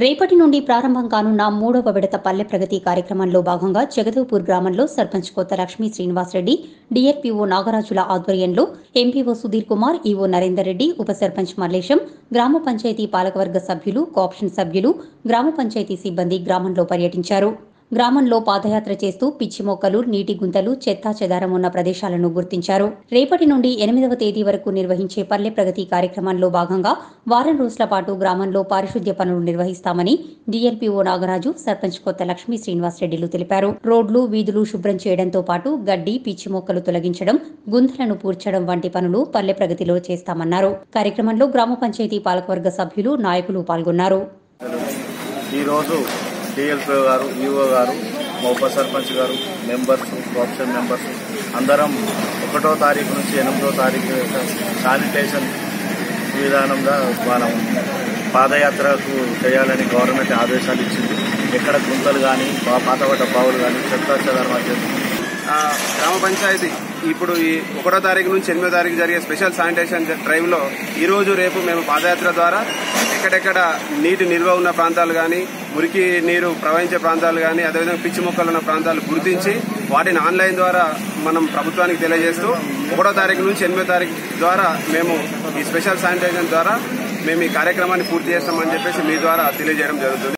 రేపటి నుండి ప్రారంభం కానున్న మూడవ విడత పల్లె ప్రగతి కార్యక్రమంలో భాగంగా జగదేవ్పూర్ గ్రామంలో సర్పంచ్ కొత్త లక్ష్మీ శ్రీనివాసరెడ్డి డిఆర్పీఓ నాగరాజుల ఆధ్వర్యంలో ఎంపీఓ సుధీర్ కుమార్ ఈవో నరేందర్ రెడ్డి ఉప సర్పంచ్ మల్లేశం గ్రామ పంచాయతీ పాలకవర్గ సభ్యులు కోఆప్షన్ సభ్యులు గ్రామ పంచాయతీ సిబ్బంది గ్రామంలో పర్యటించారు గ్రామంలో పాదయాత్ర చేస్తూ పిచ్చి మొక్కలు నీటి గుంతలు చెత్తా చెదారం ఉన్న ప్రదేశాలను గుర్తించారు రేపటి నుండి ఎనిమిదవ తేదీ వరకు నిర్వహించే పల్లె ప్రగతి కార్యక్రమంలో భాగంగా వారం రోజుల పాటు గ్రామంలో పారిశుద్ధ్య పనులు నిర్వహిస్తామని డిఎల్పీఓ నాగరాజు సర్పంచ్ కొత్త లక్ష్మీ శ్రీనివాసరెడ్డిలు తెలిపారు రోడ్లు వీధులు శుభ్రం చేయడంతో పాటు గడ్డి పిచ్చి మొక్కలు తొలగించడం గుంతలను పూడ్చడం వంటి పనులు పల్లె ప్రగతిలో చేస్తామన్నారు కార్యక్రమంలో గ్రామ పంచాయతీ పాలకవర్గ సభ్యులు నాయకులు పాల్గొన్నారు ఈరోజు డిఎల్పిఓ గారు ఈఓ గారు మా ఉప సర్పంచ్ గారు మెంబర్స్ ఆప్షన్ మెంబర్స్ అందరం ఒకటో తారీఖు నుంచి ఎనిమిదో తారీఖు శానిటేషన్ విధానంగా మనం పాదయాత్రకు చేయాలని గవర్నమెంట్ ఆదేశాలు ఇచ్చింది ఎక్కడ గుంతలు కానీ పాతపడ్డ బావులు కానీ చెత్త చెదారం వచ్చేసి ఆ, గ్రామ పంచాయతీ ఇప్పుడు ఈ ఒకటో తారీఖు నుంచి ఎనిమిదో తారీఖు జరిగే స్పెషల్ శానిటేషన్ డ్రైవ్ లో ఈ రోజు రేపు మేము పాదయాత్ర ద్వారా ఎక్కడెక్కడ నీటి నిల్వ ఉన్న ప్రాంతాలు కానీ మురికి నీరు ప్రవహించే ప్రాంతాలు కానీ అదేవిధంగా పిచ్చి మొక్కలు ఉన్న ప్రాంతాలు గుర్తించి వాటిని ఆన్లైన్ ద్వారా మనం ప్రభుత్వానికి తెలియజేస్తూ ఒకటో తారీఖు నుంచి ఎనిమిదో తారీఖు ద్వారా మేము ఈ స్పెషల్ శానిటేషన్ ద్వారా మేము ఈ కార్యక్రమాన్ని పూర్తి చేస్తామని చెప్పేసి మీ ద్వారా తెలియజేయడం జరుగుతుంది